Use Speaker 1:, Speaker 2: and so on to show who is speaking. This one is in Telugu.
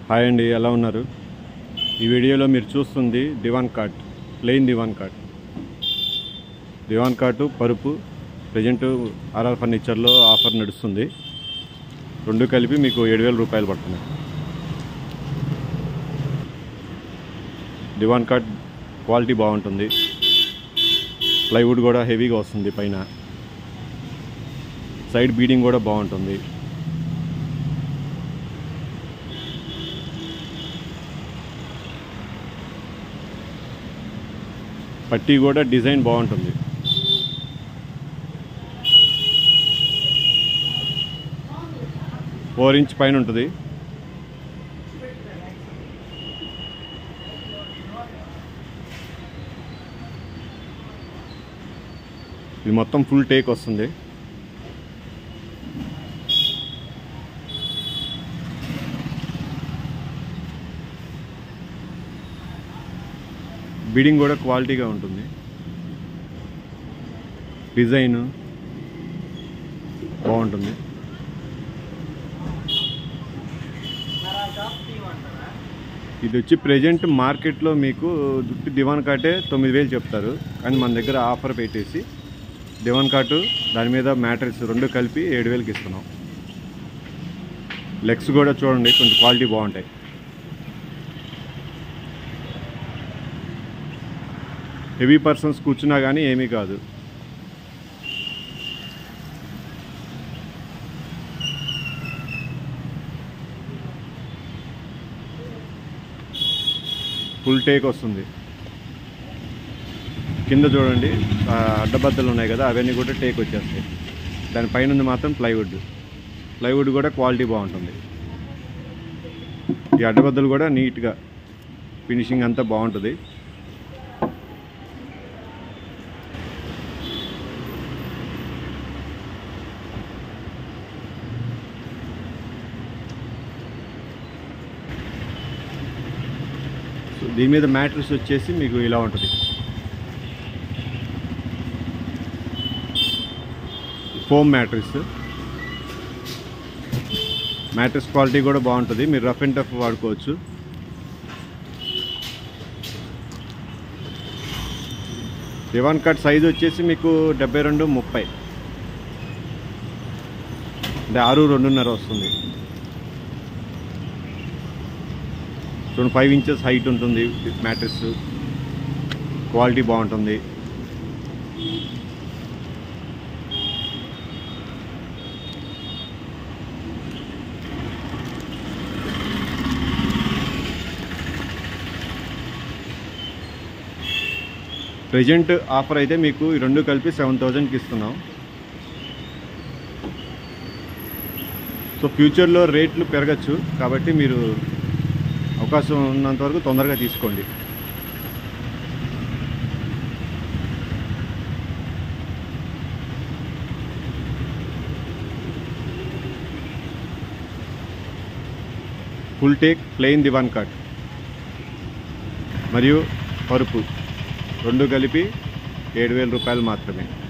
Speaker 1: హాయ్ అండి ఎలా ఉన్నారు ఈ వీడియోలో మీరు చూస్తుంది divan cot plain divan cot divan cot పరుపు ప్రజెంట్ ఆర్ఆర్ ఫర్నిచర్లో ఆఫర్ నడుస్తుంది రెండు కలిపి మీకు ఏడు వేల రూపాయలు పడుతుంది దివాన్ కాట్ క్వాలిటీ బాగుంటుంది ప్లైవుడ్ కూడా హెవీగా వస్తుంది పైన సైడ్ బీడింగ్ కూడా బాగుంటుంది పట్టీ కూడా డిజైన్ బాగుంటుంది ఫోర్ ఇంచ్ పైన ఉంటుంది ఇది మొత్తం ఫుల్ టేక్ వస్తుంది బిడింగ్ కూడా క్వాలిటీగా ఉంటుంది డిజైన్ బాగుంటుంది ఇది వచ్చి ప్రజెంట్ మార్కెట్లో మీకు జుట్టు దివాన్ కాటే తొమ్మిది వేలు చెప్తారు కానీ మన దగ్గర ఆఫర్ పెట్టేసి దివాన్ కాటు దాని మీద మ్యాట్రెస్ రెండు కలిపి ఏడు వేలకి ఇస్తున్నాం లెగ్స్ కూడా చూడండి కొంచెం క్వాలిటీ బాగుంటాయి హెవీ పర్సన్స్ కూర్చున్నా కానీ ఏమీ కాదు ఫుల్ టేక్ వస్తుంది కింద చూడండి ఆ అడ్డబద్దలు ఉన్నాయి కదా అవన్నీ కూడా టేక్ వచ్చేస్తాయి దాని పైన ఉంది మాత్రం ప్లైవుడ్ ప్లైవుడ్ కూడా క్వాలిటీ బాగుంటుంది ఈ అడ్డబద్దలు కూడా నీట్గా ఫినిషింగ్ అంతా బాగుంటుంది సో దీని మీద మ్యాట్రెస్ వచ్చేసి మీకు ఇలా ఉంటుంది ఫోమ్ మ్యాట్రెస్ మ్యాట్రెస్ క్వాలిటీ కూడా బాగుంటుంది మీరు రఫ్ అండ్ టఫ్ వాడుకోవచ్చు దివాన్ కట్ సైజ్ వచ్చేసి మీకు డెబ్బై రెండు ముప్పై అంటే ఆరు రెండున్నర వస్తుంది చూడండి ఫైవ్ ఇంచెస్ హైట్ ఉంటుంది మ్యాట్రెస్ క్వాలిటీ బాగుంటుంది ప్రజెంట్ ఆఫర్ అయితే మీకు ఈ రెండు కలిపి సెవెన్ థౌజండ్కి ఇస్తున్నాం సో ఫ్యూచర్లో రేట్లు పెరగచ్చు కాబట్టి మీరు అవకాశం ఉన్నంత వరకు తొందరగా తీసుకోండి full take plain divan cot మరియు పరుపు రెండు కలిపి ఏడు వేల రూపాయలు మాత్రమే